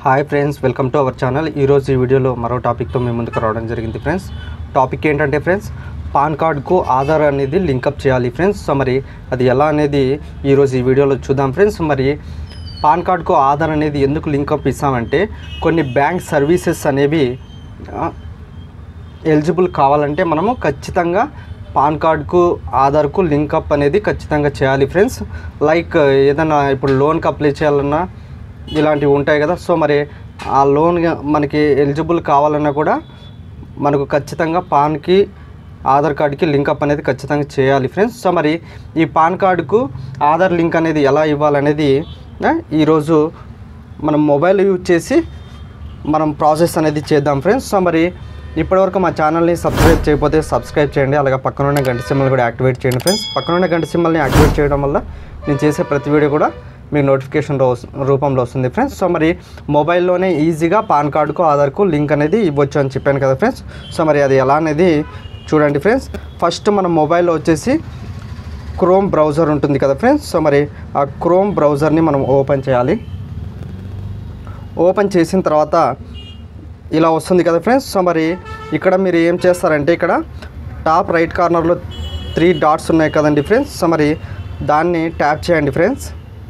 hi friends welcome to our channel ఈరోజు ఈ వీడియోలో మరో టాపిక్తో మేము ముందుకు రావడం జరిగింది ఫ్రెండ్స్ టాపిక్ ఏంటంటే ఫ్రెండ్స్ పాన్ కార్డ్కు ఆధార్ అనేది లింకప్ చేయాలి ఫ్రెండ్స్ సో మరి అది ఎలా అనేది ఈరోజు ఈ వీడియోలో చూద్దాం ఫ్రెండ్స్ మరి పాన్ కార్డ్కు ఆధార్ అనేది ఎందుకు లింకప్ ఇస్తామంటే కొన్ని బ్యాంక్ సర్వీసెస్ అనేవి ఆ, ఎలిజిబుల్ కావాలంటే మనము ఖచ్చితంగా పాన్ కార్డ్కు ఆధార్కు లింకప్ అనేది ఖచ్చితంగా చేయాలి ఫ్రెండ్స్ లైక్ ఏదైనా ఇప్పుడు లోన్కి అప్లై చేయాలన్నా ఇలాంటివి ఉంటాయి కదా సో మరి ఆ లోన్ మనకి ఎలిజిబుల్ కావాలన్నా కూడా మనకు ఖచ్చితంగా పాన్కి ఆధార్ కార్డ్కి లింకప్ అనేది ఖచ్చితంగా చేయాలి ఫ్రెండ్స్ సో మరి ఈ పాన్ కార్డుకు ఆధార్ లింక్ అనేది ఎలా ఇవ్వాలనేది ఆ, ఈరోజు మనం మొబైల్ యూజ్ చేసి మనం ప్రాసెస్ అనేది చేద్దాం ఫ్రెండ్స్ సో మరి ఇప్పటివరకు మా ఛానల్ని సబ్స్క్రైబ్ చేయకపోతే సబ్స్క్రైబ్ చేయండి అలాగే పక్కన ఉన్న గంట సింబల్ కూడా యాక్టివేట్ చేయండి ఫ్రెండ్స్ పక్కన ఉన్న గంట సింబల్ని యాక్టివేట్ చేయడం వల్ల నేను చేసే ప్రతి వీడియో కూడా మీకు నోటిఫికేషన్ రూపంలో వస్తుంది ఫ్రెండ్స్ సో మరి మొబైల్లోనే ఈజీగా పాన్ కార్డుకు ఆధార్కు లింక్ అనేది ఇవ్వచ్చు అని చెప్పాను కదా ఫ్రెండ్స్ సో మరి అది ఎలా అనేది చూడండి ఫ్రెండ్స్ ఫస్ట్ మన మొబైల్లో వచ్చేసి క్రోమ్ బ్రౌజర్ ఉంటుంది కదా ఫ్రెండ్స్ సో మరి ఆ క్రోమ్ బ్రౌజర్ని మనం ఓపెన్ చేయాలి ఓపెన్ చేసిన తర్వాత ఇలా వస్తుంది కదా ఫ్రెండ్స్ సో మరి ఇక్కడ మీరు ఏం చేస్తారంటే ఇక్కడ టాప్ రైట్ కార్నర్లో త్రీ డాట్స్ ఉన్నాయి కదండి ఫ్రెండ్స్ సో మరి దాన్ని ట్యాప్ చేయండి ఫ్రెండ్స్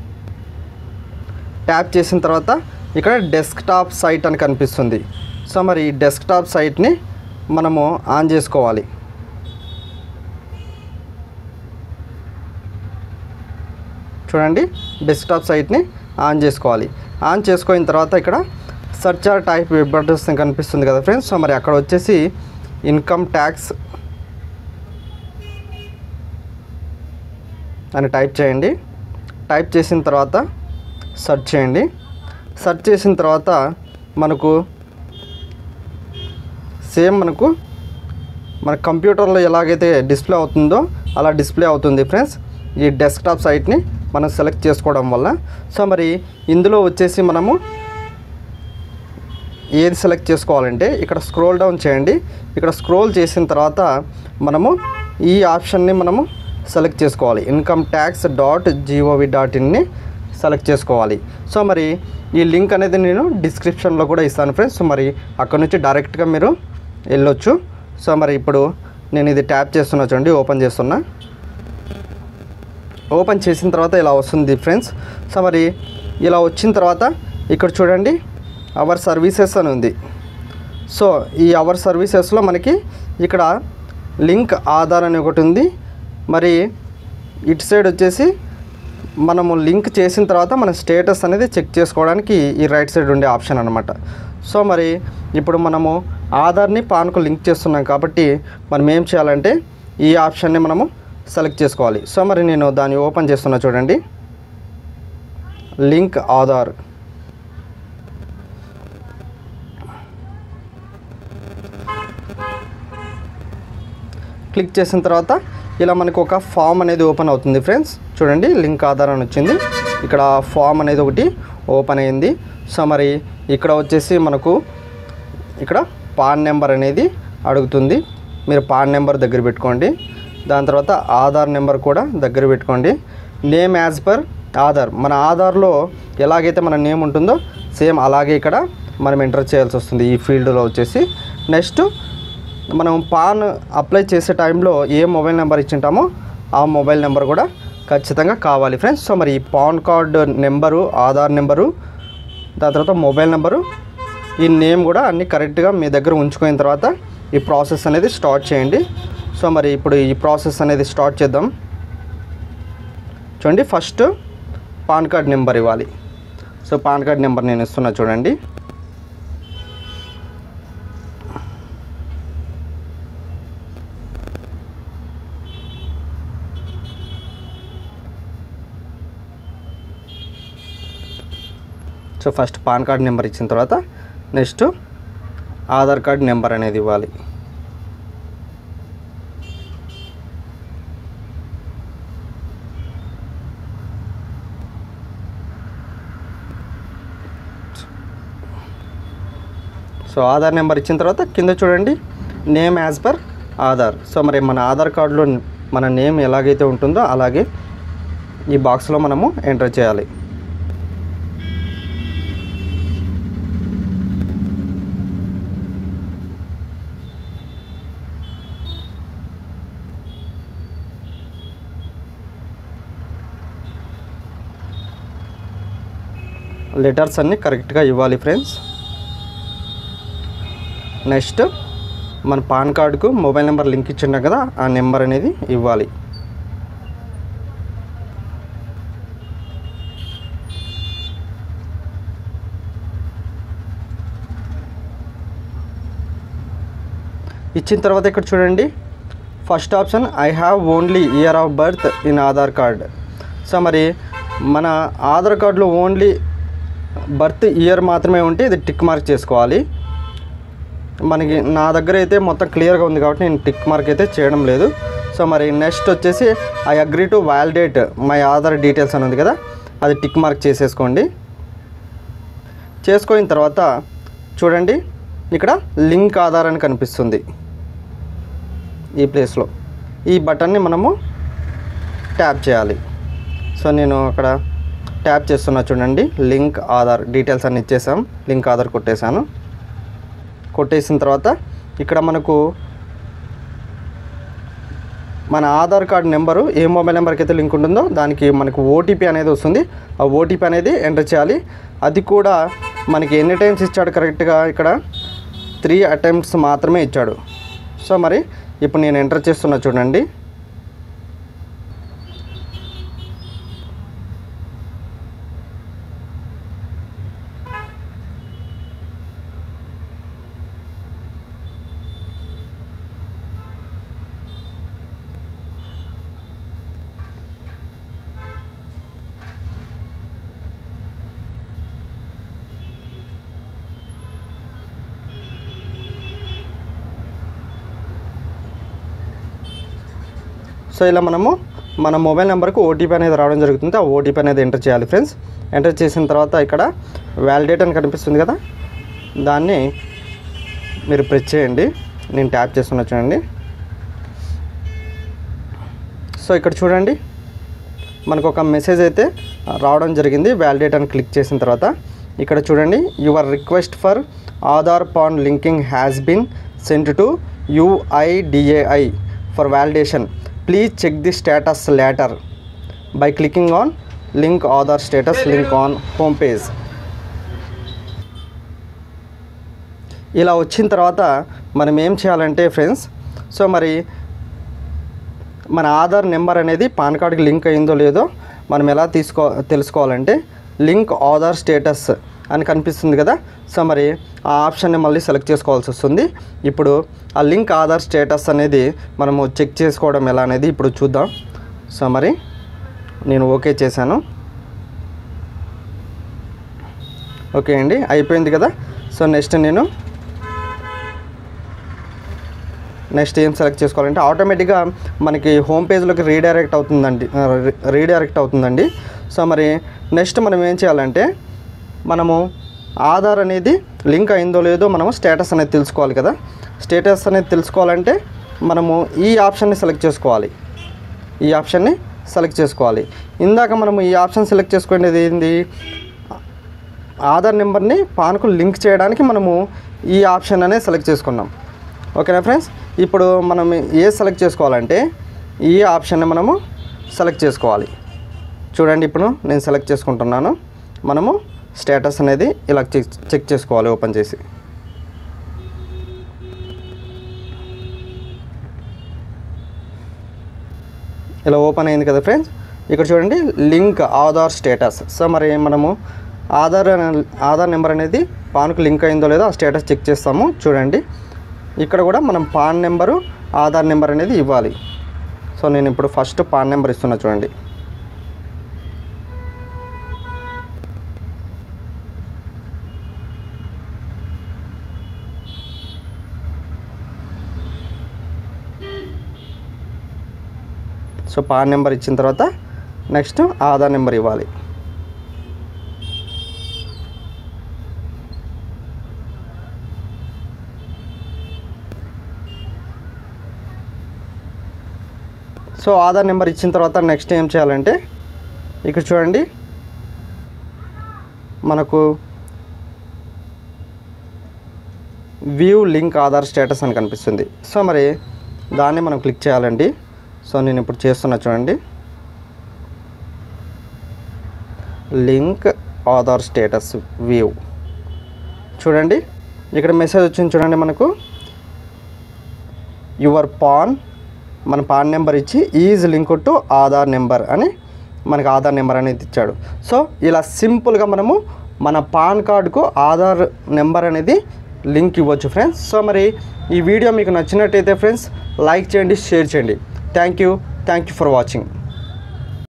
ట్యాప్ చేసిన తర్వాత ఇక్కడ డెస్క్టాప్ సైట్ అని కనిపిస్తుంది సో మరి ఈ డెస్క్టాప్ సైట్ని మనము ఆన్ చేసుకోవాలి చూడండి డెస్క్టాప్ సైట్ని ఆన్ చేసుకోవాలి ఆన్ చేసుకున్న తర్వాత ఇక్కడ search or type web address అని కనిపిస్తుంది కదా ఫ్రెండ్స్ సో మరి అక్కడ వచ్చేసి ఇన్కమ్ ట్యాక్స్ అని టైప్ చేయండి టైప్ చేసిన తర్వాత సెర్చ్ చేయండి సెర్చ్ చేసిన తర్వాత మనకు సేమ్ మనకు మన కంప్యూటర్లో ఎలాగైతే డిస్ప్లే అవుతుందో అలా డిస్ప్లే అవుతుంది ఫ్రెండ్స్ ఈ డెస్క్టాప్ సైట్ని మనం సెలెక్ట్ చేసుకోవడం వల్ల సో మరి ఇందులో వచ్చేసి మనము ఏది సెలెక్ట్ చేసుకోవాలంటే ఇక్కడ స్క్రోల్ డౌన్ చేయండి ఇక్కడ స్క్రోల్ చేసిన తర్వాత మనము ఈ ఆప్షన్ని మనము సెలెక్ట్ చేసుకోవాలి income tax dot G O V dot ఇన్ని సెలెక్ట్ చేసుకోవాలి సో మరి ఈ లింక్ అనేది నేను డిస్క్రిప్షన్లో కూడా ఇస్తాను ఫ్రెండ్స్ సో మరి అక్కడ నుంచి డైరెక్ట్గా మీరు వెళ్ళొచ్చు సో మరి ఇప్పుడు నేను ఇది ట్యాప్ చేస్తున్నా చూడండి ఓపెన్ చేస్తున్నా ఓపెన్ చేసిన తర్వాత ఇలా వస్తుంది ఫ్రెండ్స్ సో మరి ఇలా వచ్చిన తర్వాత ఇక్కడ చూడండి అవర్ సర్వీసెస్ అని ఉంది సో ఈ అవర్ సర్వీసెస్లో మనకి ఇక్కడ లింక్ ఆధార్ అని ఒకటి ఉంది మరి ఇటు సైడ్ వచ్చేసి మనము లింక్ చేసిన తర్వాత మన స్టేటస్ అనేది చెక్ చేసుకోవడానికి ఈ రైట్ సైడ్ ఉండే ఆప్షన్ అనమాట సో మరి ఇప్పుడు మనము ఆధార్ని పాన్కు లింక్ చేస్తున్నాం కాబట్టి మనం ఏం చేయాలంటే ఈ ఆప్షన్ని మనము సెలెక్ట్ చేసుకోవాలి సో మరి నేను దాన్ని ఓపెన్ చేస్తున్నా చూడండి లింక్ ఆధార్ క్లిక్ చేసిన తర్వాత ఇలా మనకు ఒక ఫామ్ అనేది ఓపెన్ అవుతుంది ఫ్రెండ్స్ చూడండి లింక్ ఆధార్ అని వచ్చింది ఇక్కడ ఫామ్ అనేది ఒకటి ఓపెన్ అయింది సో మరి ఇక్కడ వచ్చేసి మనకు ఇక్కడ పాన్ నెంబర్ అనేది అడుగుతుంది మీరు పాన్ నెంబర్ దగ్గర పెట్టుకోండి దాని తర్వాత ఆధార్ నెంబర్ కూడా దగ్గర పెట్టుకోండి నేమ్ యాజ్ పర్ ఆధార్ మన ఆధార్లో ఎలాగైతే మన నేమ్ ఉంటుందో సేమ్ అలాగే ఇక్కడ మనం ఎంటర్ చేయాల్సి వస్తుంది ఈ ఫీల్డ్లో వచ్చేసి నెక్స్ట్ మనం పాన్ అప్లై చేసే టైంలో ఏ మొబైల్ నెంబర్ ఇచ్చింటామో ఆ మొబైల్ నెంబర్ కూడా ఖచ్చితంగా కావాలి ఫ్రెండ్స్ సో మరి ఈ PAN card number Aadhaar number దాని తర్వాత మొబైల్ నెంబరు ఈ నేమ్ కూడా అన్నీ కరెక్ట్గా మీ దగ్గర ఉంచుకున్న తర్వాత ఈ ప్రాసెస్ అనేది స్టార్ట్ చేయండి సో మరి ఇప్పుడు ఈ ప్రాసెస్ అనేది స్టార్ట్ చేద్దాం చూడండి ఫస్ట్ పాన్ కార్డ్ నెంబర్ ఇవ్వాలి సో పాన్ కార్డ్ నెంబర్ నేను ఇస్తున్నా చూడండి so first PAN card number ఇచ్చిన తర్వాత నెక్స్ట్ ఆధార్ కార్డ్ నెంబర్ అనేది ఇవ్వాలి సో ఆధార్ నెంబర్ ఇచ్చిన తర్వాత కింద చూడండి name as per Aadhaar so మరి మన ఆధార్ కార్డులో మన నేమ్ ఎలాగైతే ఉంటుందో అలాగే ఈ బాక్స్లో మనము ఎంటర్ చేయాలి లెటర్స్ అన్నీ కరెక్ట్గా ఇవ్వాలి ఫ్రెండ్స్ నెక్స్ట్ మన పాన్ కార్డుకు మొబైల్ నెంబర్ లింక్ ఇచ్చింటాం కదా ఆ నెంబర్ అనేది ఇవ్వాలి ఇచ్చిన తర్వాత ఇక్కడ చూడండి first option I have only year of birth in Aadhaar card so మరి మన ఆధార్ కార్డులో ఓన్లీ బర్త్ ఇయర్ మాత్రమే ఉంటే ఇది టిక్ మార్క్ చేసుకోవాలి మనకి నా దగ్గర అయితే మొత్తం క్లియర్గా ఉంది కాబట్టి నేను టిక్ మార్క్ అయితే చేయడం లేదు సో మరి నెక్స్ట్ వచ్చేసి I agree to validate my Aadhaar details అని ఉంది కదా అది టిక్ మార్క్ చేసేసుకోండి చేసుకున్న తర్వాత చూడండి ఇక్కడ లింక్ ఆధార్ అని కనిపిస్తుంది ఈ ప్లేస్లో ఈ బటన్ని మనము ట్యాప్ చేయాలి సో నేను అక్కడ ట్యాప్ చేస్తున్నా చూడండి లింక్ ఆధార్ డీటెయిల్స్ అన్ని ఇచ్చేసాం లింక్ ఆధార్ కొట్టేశాను కొట్టేసిన తర్వాత ఇక్కడ మనకు మన ఆధార్ కార్డ్ నెంబరు ఏ మొబైల్ నెంబర్కి అయితే లింక్ ఉంటుందో దానికి మనకు ఓటీపీ అనేది వస్తుంది ఆ ఓటీపీ అనేది ఎంటర్ చేయాలి అది కూడా మనకి ఎన్ని టైమ్స్ ఇచ్చాడు కరెక్ట్గా ఇక్కడ త్రీ అటెంప్ట్స్ మాత్రమే ఇచ్చాడు సో మరి ఇప్పుడు నేను ఎంటర్ చేస్తున్నా చూడండి సో ఇలా మనము మన మొబైల్ నెంబర్కి ఓటీపీ అనేది రావడం జరుగుతుంది ఆ ఓటీపీ అనేది ఎంటర్ చేయాలి ఫ్రెండ్స్ ఎంటర్ చేసిన తర్వాత ఇక్కడ వ్యాలిడేట్ అని కనిపిస్తుంది కదా దాన్ని మీరు ప్రెస్ చేయండి నేను ట్యాప్ చేస్తున్నా చూడండి సో ఇక్కడ చూడండి మనకు ఒక మెసేజ్ అయితే రావడం జరిగింది వ్యాలిడేట్ అని క్లిక్ చేసిన తర్వాత ఇక్కడ చూడండి your request for Aadhaar PAN linking has been sent to UIDAI for validation please check the status later by clicking on link Aadhaar status link on home page ఇలా వచ్చిన తర్వాత మనం ఏం చేయాలంటే ఫ్రెండ్స్ సో మరి మన ఆధార్ నెంబర్ అనేది పాన్ కార్డ్కి లింక్ అయిందో లేదో మనం ఎలా తీసుకో తెలుసుకోవాలంటే లింక్ ఆధార్ స్టేటస్ అని కనిపిస్తుంది కదా సో మరి ఆ ఆప్షన్ని మళ్ళీ సెలెక్ట్ చేసుకోవాల్సి వస్తుంది ఇప్పుడు ఆ లింక్ ఆధార్ స్టేటస్ అనేది మనము చెక్ చేసుకోవడం ఎలా అనేది ఇప్పుడు చూద్దాం సో మరి నేను ఓకే చేశాను ఓకే అండి అయిపోయింది కదా సో నెక్స్ట్ నేను నెక్స్ట్ ఏం సెలెక్ట్ చేసుకోవాలంటే ఆటోమేటిక్గా మనకి హోమ్ పేజ్లోకి రీడైరెక్ట్ అవుతుందండి రీడైరెక్ట్ అవుతుందండి సో మరి నెక్స్ట్ మనం ఏం చేయాలంటే మనము ఆధార్ అనేది లింక్ అయిందో లేదో మనము స్టేటస్ అనేది తెలుసుకోవాలి కదా స్టేటస్ అనేది తెలుసుకోవాలంటే మనము ఈ ఆప్షన్ని సెలెక్ట్ చేసుకోవాలి ఈ ఆప్షన్ని సెలెక్ట్ చేసుకోవాలి ఇందాక మనము ఈ ఆప్షన్ సెలెక్ట్ చేసుకునేది ఏంది ఆధార్ నెంబర్ని పాన్కు లింక్ చేయడానికి మనము ఈ ఆప్షన్ అనేది సెలెక్ట్ చేసుకున్నాం ఓకేనా ఫ్రెండ్స్ ఇప్పుడు మనం ఏ సెలెక్ట్ చేసుకోవాలంటే ఈ ఆప్షన్ని మనము సెలెక్ట్ చేసుకోవాలి చూడండి ఇప్పుడు నేను సెలెక్ట్ చేసుకుంటున్నాను మనము స్టేటస్ అనేది ఇలా చెక్ చెక్ చేసుకోవాలి ఓపెన్ చేసి ఇలా ఓపెన్ అయింది కదా ఫ్రెండ్స్ ఇక్కడ చూడండి లింక్ ఆధార్ స్టేటస్ సో మరి మనము ఆధార్ అనే- ఆధార్ నెంబర్ అనేది పాన్కు లింక్ అయిందో లేదో ఆ స్టేటస్ చెక్ చేస్తాము చూడండి ఇక్కడ కూడా మనం పాన్ నెంబరు ఆధార్ నెంబర్ అనేది ఇవ్వాలి సో నేను ఇప్పుడు ఫస్ట్ పాన్ నెంబర్ ఇస్తున్నా చూడండి సో పాన్ నెంబర్ ఇచ్చిన తర్వాత నెక్స్ట్ ఆధార్ నెంబర్ ఇవ్వాలి సో ఆధార్ నెంబర్ ఇచ్చిన తర్వాత నెక్స్ట్ ఏం చేయాలంటే ఇక్కడ చూడండి మనకు వ్యూ లింక్ ఆధార్ స్టేటస్ అని కనిపిస్తుంది సో మరి దాన్ని మనం క్లిక్ చేయాలండి సో నేను ఇప్పుడు చేస్తున్నా చూడండి లింక్ ఆధార్ స్టేటస్ వ్యూ చూడండి ఇక్కడ మెసేజ్ వచ్చింది చూడండి మనకు యువర్ పాన్ మన పాన్ నెంబర్ ఇచ్చి is link to Aadhaar number అని మనకు ఆధార్ నెంబర్ అనేది ఇచ్చాడు సో ఇలా సింపుల్గా మనము మన పాన్ కార్డుకు ఆధార్ నెంబర్ అనేది లింక్ ఇవ్వచ్చు ఫ్రెండ్స్ సో మరి ఈ వీడియో మీకు నచ్చినట్టయితే ఫ్రెండ్స్ లైక్ చేయండి షేర్ చేయండి thank you thank you for watching